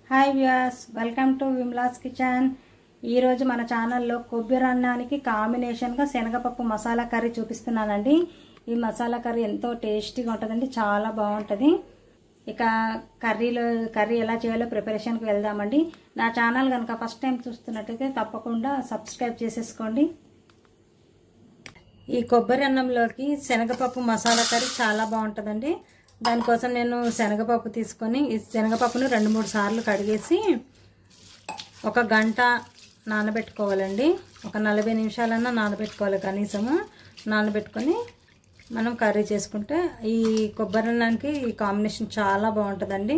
hi viewers welcome to Vimla's kitchen ఈరోజు మన ఛానల్లో కొబ్బరి అన్నానికి కాంబినేషన్గా శనగపప్పు మసాలా కర్రీ చూపిస్తున్నానండి ఈ మసాలా కర్రీ ఎంతో టేస్టీగా ఉంటుందండి చాలా బాగుంటుంది ఇక కర్రీలో కర్రీ ఎలా చేయాలో ప్రిపరేషన్కి వెళ్దామండి నా ఛానల్ కనుక ఫస్ట్ టైం చూస్తున్నట్టయితే తప్పకుండా సబ్స్క్రైబ్ చేసేసుకోండి ఈ కొబ్బరి అన్నంలోకి శనగపప్పు మసాలా కర్రీ చాలా బాగుంటుందండి దానికోసం నేను శనగపప్పు తీసుకొని ఈ శనగపప్పును రెండు మూడు సార్లు కడిగేసి ఒక గంట నానబెట్టుకోవాలండి ఒక నలభై నిమిషాలన్నా నానబెట్టుకోవాలి కనీసము నానబెట్టుకొని మనం కర్రీ చేసుకుంటే ఈ కొబ్బరి అన్నానికి ఈ కాంబినేషన్ చాలా బాగుంటుందండి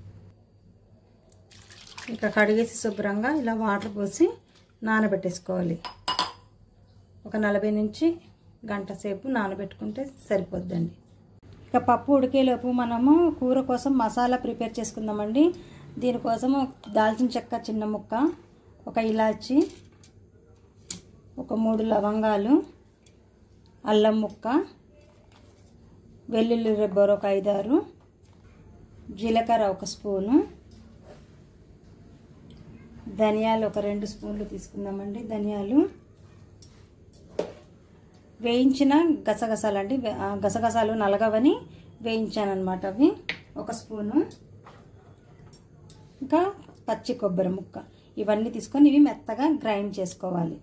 ఇక కడిగేసి శుభ్రంగా ఇలా వాటర్ పోసి నానబెట్టేసుకోవాలి ఒక నలభై నుంచి గంట సేపు నానబెట్టుకుంటే సరిపోద్దండి ఇక పప్పు ఉడికేలోపు మనము కూర కోసం మసాలా ప్రిపేర్ చేసుకుందామండి దీనికోసము దాల్చిన చెక్క చిన్న ముక్క ఒక ఇలాచి ఒక మూడు లవంగాలు అల్లం ముక్క వెల్లుల్లి రెబ్బర్ ఒక ఐదారు జీలకర్ర ఒక స్పూను ధనియాలు ఒక రెండు స్పూన్లు తీసుకుందామండి ధనియాలు వేయించిన గసగసాలు అండి గసగసాలు నలగవని వేయించాను అనమాట అవి ఒక స్పూను ఇంకా పచ్చి కొబ్బరి ముక్క ఇవన్నీ తీసుకొని ఇవి మెత్తగా గ్రైండ్ చేసుకోవాలి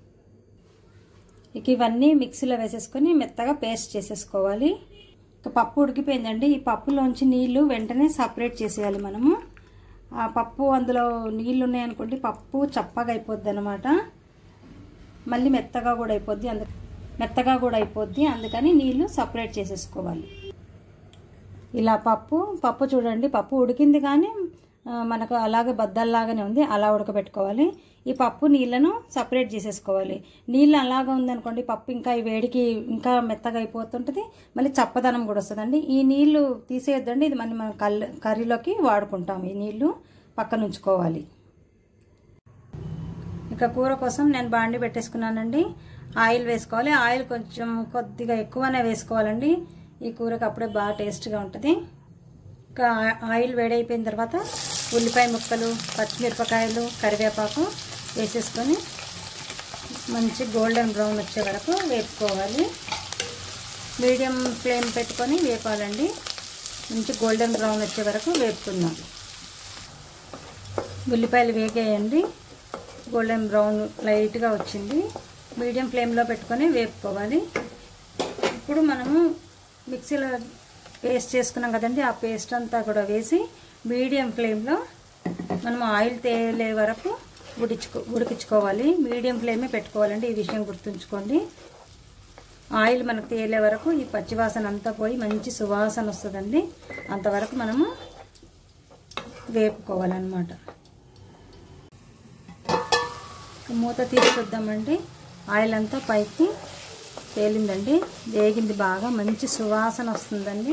ఇక ఇవన్నీ మిక్సీలో వేసేసుకొని మెత్తగా పేస్ట్ చేసేసుకోవాలి ఇక పప్పు ఉడికిపోయిందండి ఈ పప్పులోంచి నీళ్లు వెంటనే సపరేట్ చేసేయాలి మనము ఆ పప్పు అందులో నీళ్ళు ఉన్నాయనుకోండి పప్పు చప్పగా అయిపోద్ది అనమాట మళ్ళీ మెత్తగా కూడా అయిపోద్ది అందు మెత్తగా కూడా అయిపోద్ది అందుకని నీళ్లు సపరేట్ చేసేసుకోవాలి ఇలా పప్పు పప్పు చూడండి పప్పు ఉడికింది కానీ మనకు అలాగే బద్దల్లాగానే ఉంది అలా ఉడకబెట్టుకోవాలి ఈ పప్పు నీళ్ళను సపరేట్ చేసేసుకోవాలి నీళ్ళు అలాగా ఉందనుకోండి పప్పు ఇంకా ఈ వేడికి ఇంకా మెత్తగా అయిపోతుంటుంది మళ్ళీ చప్పదనం కూడా వస్తుందండి ఈ నీళ్లు తీసేయొద్దండి ఇది మనం మనం కల్ కర్రీలోకి వాడుకుంటాం ఈ నీళ్లు పక్కన ఉంచుకోవాలి ఇక కూర కోసం నేను బాండి పెట్టేసుకున్నానండి ఆయిల్ వేసుకోవాలి ఆయిల్ కొంచెం కొద్దిగా ఎక్కువనే వేసుకోవాలండి ఈ కూరకు అప్పుడే బాగా టేస్ట్గా ఉంటుంది ఇంకా ఆయిల్ వేడైపోయిన తర్వాత ఉల్లిపాయ ముక్కలు పచ్చిమిరపకాయలు కరివేపాకు వేసేసుకొని మంచి గోల్డెన్ బ్రౌన్ వచ్చే వరకు వేపుకోవాలి మీడియం ఫ్లేమ్ పెట్టుకొని వేపాలండి మంచి గోల్డెన్ బ్రౌన్ వచ్చే వరకు వేపుకుందాం ఉల్లిపాయలు వేగేయండి గోల్డెన్ బ్రౌన్ లైట్గా వచ్చింది మీడియం ఫ్లేమ్లో పెట్టుకొని వేపుకోవాలి ఇప్పుడు మనము మిక్సీలో పేస్ట్ చేసుకున్నాం కదండి ఆ పేస్ట్ అంతా కూడా వేసి మీడియం ఫ్లేమ్లో మనం ఆయిల్ తేలే వరకు ఉడిచుకో ఉడికించుకోవాలి మీడియం ఫ్లేమే పెట్టుకోవాలండి ఈ విషయం గుర్తుంచుకోండి ఆయిల్ మనకు తేలే వరకు ఈ పచ్చివాసన అంతా పోయి మంచి సువాసన వస్తుందండి అంతవరకు మనము వేపుకోవాలన్నమాట మూత తీసి చూద్దామండి ఆయిల్ అంతా పైకి తేలిందండి వేగింది బాగా మంచి సువాసన వస్తుందండి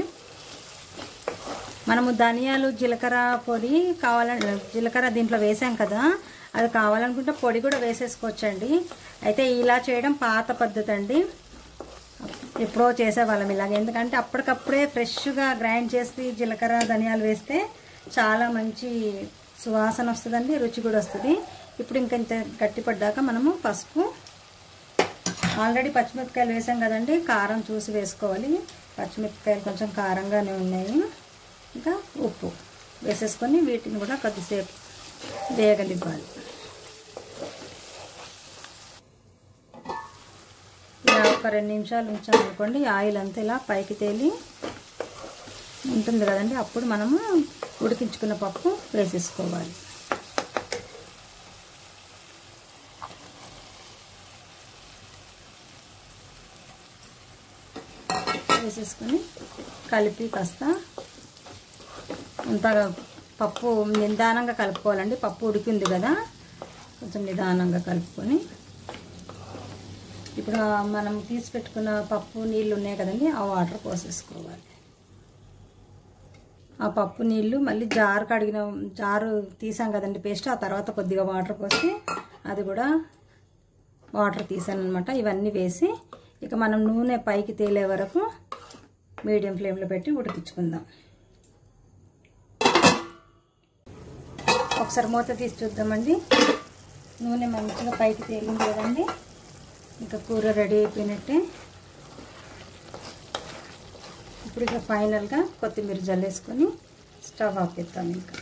మనము ధనియాలు జీలకర్ర పొడి కావాలని జీలకర్ర దీంట్లో వేసాం కదా అది కావాలనుకుంటే పొడి కూడా వేసేసుకోవచ్చండి అయితే ఇలా చేయడం పాత పద్ధతి అండి ఎప్పుడో చేసేవాళ్ళం ఇలాగ ఎందుకంటే అప్పటికప్పుడే ఫ్రెష్గా గ్రైండ్ చేసి జీలకర్ర ధనియాలు వేస్తే చాలా మంచి సువాసన వస్తుందండి రుచి కూడా వస్తుంది ఇప్పుడు ఇంకా ఇంత గట్టిపడ్డాక మనము పసుపు ఆల్రెడీ పచ్చిమిరపకాయలు వేసాం కదండి కారం చూసి వేసుకోవాలి పచ్చిమిరపకాయలు కొంచెం కారంగానే ఉన్నాయి ఇంకా ఉప్పు వేసేసుకొని వీటిని కూడా కొద్దిసేపు వేగనివ్వాలి ఇలా ఒక రెండు నిమిషాలు ఉంచామనుకోండి ఆయిల్ అంతా ఇలా పైకి తేలి ఉంటుంది కదండి అప్పుడు మనము ఉడికించుకున్న పప్పు వేసేసుకోవాలి వేసేసుకొని కలిపి కాస్త అంతగా పప్పు నిదానంగా కలుపుకోవాలండి పప్పు ఉడికింది కదా కొంచెం నిదానంగా కలుపుకొని ఇప్పుడు మనం తీసి పెట్టుకున్న పప్పు నీళ్ళు ఉన్నాయి కదండి ఆ వాటర్ పోసేసుకోవాలి ఆ పప్పు నీళ్ళు మళ్ళీ జారు కడిగిన జారు తీసాం కదండి పేస్ట్ ఆ తర్వాత కొద్దిగా వాటర్ పోసి అది కూడా వాటర్ తీసాను అనమాట ఇవన్నీ వేసి ఇక మనం నూనె పైకి తేలే వరకు మీడియం ఫ్లేమ్లో పెట్టి ఉడికించుకుందాం ఒకసారి మూత తీసి చూద్దామండి నూనె మంచిగా పైకి తేలింది కదండి ఇంకా కూర రెడీ అయిపోయినట్టే ఇప్పుడు ఇక ఫైనల్గా కొత్తిమీర జల్లేసుకొని స్టవ్ ఆపేస్తాను ఇంకా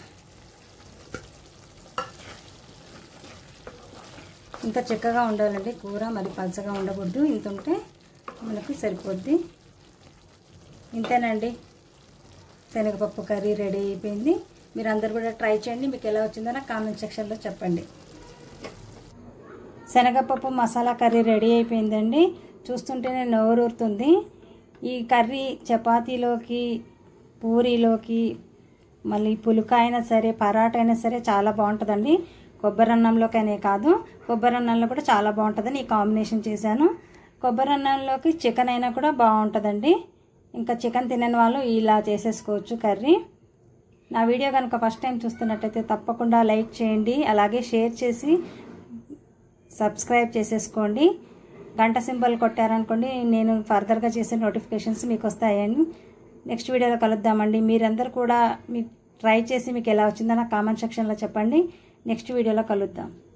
ఇంత చిక్కగా ఉండాలండి కూర మరి పలచగా ఉండకూడదు ఇంత ఉంటే మనకి సరిపోద్ది ఇంతేనండి శనగపప్పు కర్రీ రెడీ అయిపోయింది మీరు అందరు కూడా ట్రై చేయండి మీకు ఎలా వచ్చిందో నాకు కామెంట్ సెక్షన్లో చెప్పండి శనగపప్పు మసాలా కర్రీ రెడీ అయిపోయిందండి చూస్తుంటేనే నోరూరుతుంది ఈ కర్రీ చపాతీలోకి పూరీలోకి మళ్ళీ పులుక అయినా సరే పరాట అయినా సరే చాలా బాగుంటుందండి కొబ్బరి అన్నంలోకనే కాదు కొబ్బరి అన్నంలో కూడా చాలా బాగుంటుందని ఈ కాంబినేషన్ చేశాను కొబ్బరి అన్నంలోకి చికెన్ అయినా కూడా బాగుంటుందండి ఇంకా చికెన్ తినని వాళ్ళు ఇలా చేసేసుకోవచ్చు కర్రీ నా వీడియో కనుక ఫస్ట్ టైం చూస్తున్నట్టయితే తప్పకుండా లైక్ చేయండి అలాగే షేర్ చేసి సబ్స్క్రైబ్ చేసేసుకోండి గంట సింబల్ కొట్టారనుకోండి నేను ఫర్దర్గా చేసే నోటిఫికేషన్స్ మీకు వస్తాయని నెక్స్ట్ వీడియోలో కలుద్దామండి మీరందరూ కూడా మీ ట్రై చేసి మీకు ఎలా వచ్చిందో నాకు కామెంట్ సెక్షన్లో చెప్పండి నెక్స్ట్ వీడియోలో కలుద్దాం